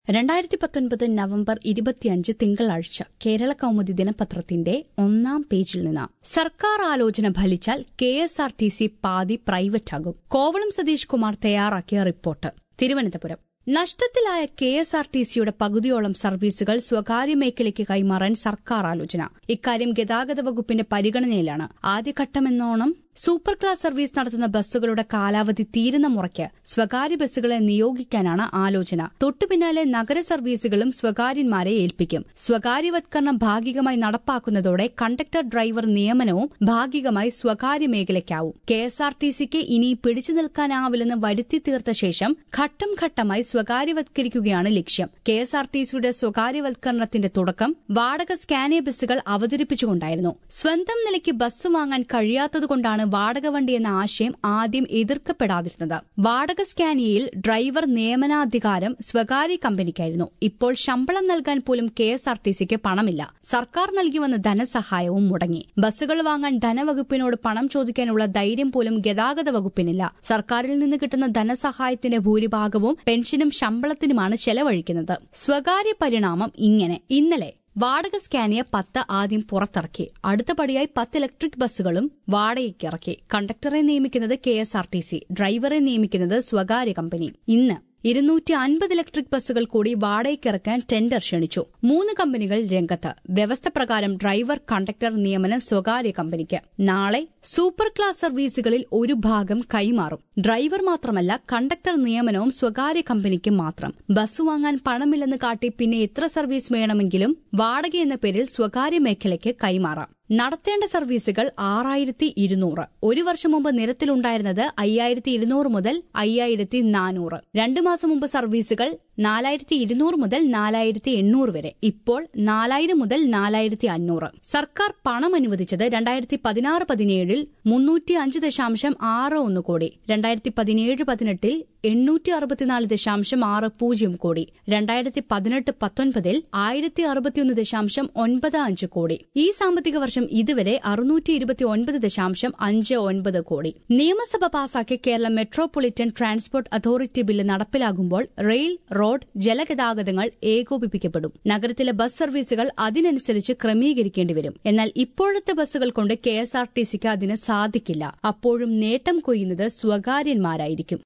രണ്ടായിരത്തി പത്തൊൻപത് നവംബർ ഇരുപത്തിയഞ്ച് തിങ്കളാഴ്ച കേരള കൗമുദി ദിനപത്രത്തിന്റെ ഒന്നാം പേജിൽ നിന്ന് സർക്കാർ ആലോചന ഫലിച്ചാൽ K S R T C പാതി പ്രൈവറ്റാകും കോവളം സതീഷ് കുമാർ തയ്യാറാക്കിയ റിപ്പോർട്ട് തിരുവനന്തപുരം നഷ്ടത്തിലായ കെ എസ് ആർ ടി സിയുടെ പകുതിയോളം സർവീസുകൾ സ്വകാര്യ മേഖലയ്ക്ക് കൈമാറാൻ സർക്കാർ ആലോചന ഇക്കാര്യം ഗതാഗത വകുപ്പിന്റെ പരിഗണനയിലാണ് ആദ്യഘട്ടമെന്നോണം സൂപ്പർ ക്ലാസ് സർവീസ് നടത്തുന്ന ബസ്സുകളുടെ കാലാവധി തീരുന്ന മുറയ്ക്ക് സ്വകാര്യ ബസ്സുകളെ നിയോഗിക്കാനാണ് ആലോചന തൊട്ടുപിന്നാലെ നഗര സർവീസുകളും സ്വകാര്യന്മാരെ ഏൽപ്പിക്കും സ്വകാര്യവത്കരണം ഭാഗികമായി നടപ്പാക്കുന്നതോടെ കണ്ടക്ടർ ഡ്രൈവർ നിയമനവും ഭാഗികമായി സ്വകാര്യ മേഖലയ്ക്കാവും കെ എസ് ആർ ടി സിക്ക് ഇനി പിടിച്ചു നിൽക്കാനാവില്ലെന്ന് വരുത്തി തീർത്ത ശേഷം ഘട്ടം ഘട്ടമായി സ്വകാര്യവത്കരിക്കുകയാണ് ലക്ഷ്യം കെ എസ് ആർ ടി സിയുടെ സ്വകാര്യവത്കരണത്തിന്റെ തുടക്കം വാടക സ്കാനിയ ബസ്സുകൾ അവതരിപ്പിച്ചുകൊണ്ടായിരുന്നു സ്വന്തം നിലയ്ക്ക് ബസ് വാങ്ങാൻ കഴിയാത്തതുകൊണ്ടാണ് വാടക വണ്ടി എന്ന ആശയം ആദ്യം എതിർക്കപ്പെടാതിരുന്നത് വാടക സ്കാനിയയിൽ ഡ്രൈവർ നിയമനാധികാരം സ്വകാര്യ കമ്പനിക്കായിരുന്നു ഇപ്പോൾ ശമ്പളം നൽകാൻ പോലും കെ എസ് ആർ ടി സിക്ക് പണമില്ല സർക്കാർ നൽകി വന്ന ധനസഹായവും മുടങ്ങി ബസ്സുകൾ വാങ്ങാൻ ധനവകുപ്പിനോട് പണം ചോദിക്കാനുള്ള ധൈര്യം പോലും ഗതാഗത വകുപ്പിനില്ല സർക്കാരിൽ നിന്ന് കിട്ടുന്ന ധനസഹായത്തിന്റെ ഭൂരിഭാഗവും പെൻഷനും ശമ്പളത്തിനുമാണ് ചെലവഴിക്കുന്നത് സ്വകാര്യ പരിണാമം ഇങ്ങനെ ഇന്നലെ വാടക സ്കാനിയ പത്ത് ആദ്യം പുറത്തിറക്കി അടുത്ത പടിയായി പത്ത് ഇലക്ട്രിക് ബസ്സുകളും വാടകയ്ക്ക് ഇറക്കി കണ്ടക്ടറെ നിയമിക്കുന്നത് K S R T C ഡ്രൈവറെ നിയമിക്കുന്നത് സ്വകാര്യ കമ്പനി ഇന്ന് ഇരുന്നൂറ്റി അൻപത് ഇലക്ട്രിക് ബസ്സുകൾ കൂടി വാടകയ്ക്കിറക്കാൻ ടെൻഡർ ക്ഷണിച്ചു മൂന്ന് കമ്പനികൾ രംഗത്ത് വ്യവസ്ഥ പ്രകാരം ഡ്രൈവർ കണ്ടക്ടർ നിയമനം സ്വകാര്യ കമ്പനിക്ക് നാളെ സൂപ്പർ ക്ലാസ് സർവീസുകളിൽ ഒരു ഭാഗം കൈമാറും ഡ്രൈവർ മാത്രമല്ല കണ്ടക്ടർ നിയമനവും സ്വകാര്യ കമ്പനിക്ക് മാത്രം ബസ് വാങ്ങാൻ പണമില്ലെന്ന് കാട്ടി പിന്നെ എത്ര സർവീസ് വേണമെങ്കിലും വാടക എന്ന പേരിൽ സ്വകാര്യ മേഖലയ്ക്ക് കൈമാറാം നടത്തേണ്ട സർവീസുകൾ ആറായിരത്തി ഇരുന്നൂറ് ഒരു വർഷം മുമ്പ് നിരത്തിലുണ്ടായിരുന്നത് അയ്യായിരത്തി ഇരുന്നൂറ് മുതൽ അയ്യായിരത്തി നാനൂറ് രണ്ടു മാസം മുമ്പ് സർവീസുകൾ നാലായിരത്തി ഇരുന്നൂറ് മുതൽ നാലായിരത്തി എണ്ണൂറ് വരെ ഇപ്പോൾ നാലായിരം മുതൽ നാലായിരത്തി അഞ്ഞൂറ് സർക്കാർ പണം അനുവദിച്ചത് രണ്ടായിരത്തി പതിനാറ് പതിനേഴിൽ മുന്നൂറ്റി അഞ്ച് ദശാംശം ആറ് ഒന്ന് കോടി രണ്ടായിരത്തി പതിനേഴ് പതിനെട്ടിൽ എണ്ണൂറ്റി അറുപത്തിനാല് ദശാംശം ആറ് പൂജ്യം കോടി രണ്ടായിരത്തി പതിനെട്ട് പത്തൊൻപതിൽ ആയിരത്തി അറുപത്തിയൊന്ന് ദശാംശം ഒൻപത് അഞ്ച് കോടി ഈ സാമ്പത്തിക വർഷം ഇതുവരെ അറുന്നൂറ്റി ഇരുപത്തി ഒൻപത് ദശാംശം അഞ്ച് ഒൻപത് കോടി നിയമസഭ പാസാക്കിയ Kerala metropolitan transport authority bill നടപ്പിലാകുമ്പോൾ റെയിൽ റോഡ് ജലഗതാഗതങ്ങൾ ഏകോപിപ്പിക്കപ്പെടും നഗരത്തിലെ ബസ് സർവീസുകൾ അതിനനുസരിച്ച് ക്രമീകരിക്കേണ്ടി വരും എന്നാൽ ഇപ്പോഴത്തെ ബസ്സുകൾ കൊണ്ട് കെ എസ് ആർ ടി സിക്ക് അതിന് സാധിക്കില്ല അപ്പോഴും നേട്ടം കൊയ്യുന്നത് സ്വകാര്യന്മാരായിരിക്കും